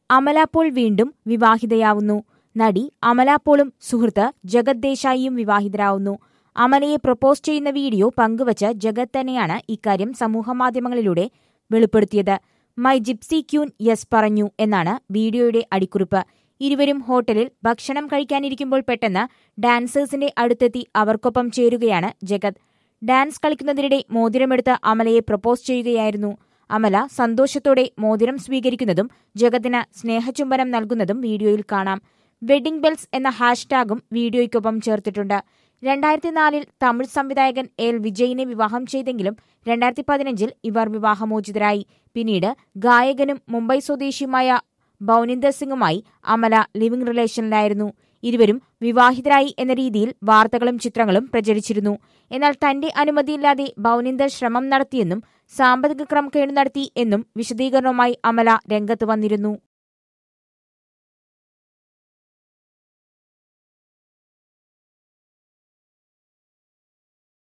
Amala Paul വീണ്ടും വിവാഹിതയാവുന്നു നടി അമല പോളും സുഹൃത്ത് ജഗത് ദേശായിയും വിവാഹിതരാവുന്നു അമലയെ പ്രപ്പോസ് ചെയ്യുന്ന വീഡിയോ പങ്കുവച്ച് ജഗത് തന്നെയാണ് ഇക്കാര്യം സമൂഹമാധ്യമങ്ങളിലൂടെ വെളിപ്പെടുത്തിയത് മൈ ജിപ്സി ക്യൂൻ യെസ് പറഞ്ഞു എന്നാണ് വീഡിയോയുടെ അടിക്കുറിപ്പ് ഇരുവരും ഹോട്ടലിൽ ഭക്ഷണം കഴിക്കാനിരിക്കുമ്പോൾ പെട്ടെന്ന് ഡാൻസേഴ്സിന്റെ അടുത്തെത്തി അവർക്കൊപ്പം ചേരുകയാണ് ജഗത് ഡാൻസ് കളിക്കുന്നതിനിടെ മോതിരമെടുത്ത് അമലയെ പ്രപ്പോസ് ചെയ്യുകയായിരുന്നു അമല സന്തോഷത്തോടെ മോതിരം സ്വീകരിക്കുന്നതും ജഗത്തിന് സ്നേഹചുംബനം നൽകുന്നതും വീഡിയോയിൽ കാണാം വെഡിംഗ് ബെൽസ് എന്ന ഹാഷ്ടാഗും വീഡിയോയ്ക്കൊപ്പം ചേർത്തിട്ടുണ്ട് രണ്ടായിരത്തി നാലിൽ തമിഴ് സംവിധായകൻ എൽ വിജയിനെ വിവാഹം ചെയ്തെങ്കിലും രണ്ടായിരത്തി പതിനഞ്ചിൽ ഇവർ വിവാഹമോചിതരായി പിന്നീട് ഗായകനും മുംബൈ സ്വദേശിയുമായ ബൌനിന്ദർ സിംഗുമായി അമല ലിവിംഗ് റിലേഷനിലായിരുന്നു ഇരുവരും വിവാഹിതരായി എന്ന രീതിയിൽ വാർത്തകളും ചിത്രങ്ങളും പ്രചരിച്ചിരുന്നു എന്നാൽ തന്റെ അനുമതിയില്ലാതെ ബൌനിന്ദർ ശ്രമം നടത്തിയെന്നും സാമ്പത്തിക ക്രമക്കേട് നടത്തി എന്നും വിശദീകരണവുമായി അമല രംഗത്ത് വന്നിരുന്നു